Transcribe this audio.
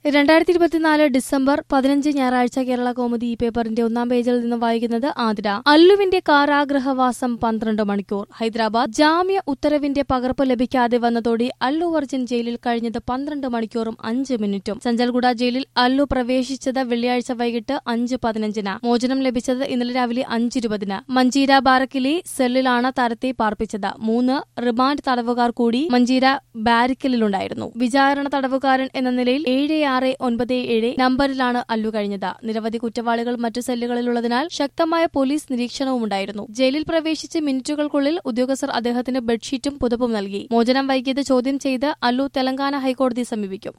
രണ്ടായിരത്തി ഇരുപത്തിനാല് ഡിസംബർ പതിനഞ്ച് ഞായറാഴ്ച കേരള കോമുദി ഈ പേപ്പറിന്റെ ഒന്നാം പേജിൽ നിന്ന് വായിക്കുന്നത് ആതിര അല്ലുവിന്റെ കാരാഗ്രഹവാസം പന്ത്രണ്ട് മണിക്കൂർ ഹൈദരാബാദ് ജാമ്യ ഉത്തരവിന്റെ പകർപ്പ് ലഭിക്കാതെ വന്നതോടെ അല്ലു അർജുൻ ജയിലിൽ കഴിഞ്ഞത് പന്ത്രണ്ട് മണിക്കൂറും അഞ്ച് മിനിറ്റും സഞ്ചൽഗുഡ ജയിലിൽ അല്ലു പ്രവേശിച്ചത് വെള്ളിയാഴ്ച വൈകിട്ട് അഞ്ച് പതിനഞ്ചിന് മോചനം ലഭിച്ചത് ഇന്നലെ രാവിലെ അഞ്ചിരുപതിന് മഞ്ചീര ബാരക്കിലെ സെല്ലിലാണ് താരത്തെ പാർപ്പിച്ചത് മൂന്ന് റിമാൻഡ് തടവുകാർ കൂടി മഞ്ചീര ബാരിക്കലിലുണ്ടായിരുന്നു വിചാരണ തടവുകാരൻ എന്ന നിലയിൽ ഏഴ് ആറ് ഒൻപത് ഏഴ് നമ്പറിലാണ് അല്ലു കഴിഞ്ഞത് നിരവധി കുറ്റവാളികൾ മറ്റു സെല്ലുകളിലുള്ളതിനാൽ ശക്തമായ പോലീസ് നിരീക്ഷണവുമുണ്ടായിരുന്നു ജയിലിൽ പ്രവേശിച്ച് മിനിറ്റുകൾക്കുള്ളിൽ ഉദ്യോഗസ്ഥർ അദ്ദേഹത്തിന് ബെഡ്ഷീറ്റും പുതപ്പും നൽകി മോചനം വൈകിയത് ചോദ്യം ചെയ്ത് അല്ലു തെലങ്കാന ഹൈക്കോടതിയെ സമീപിക്കും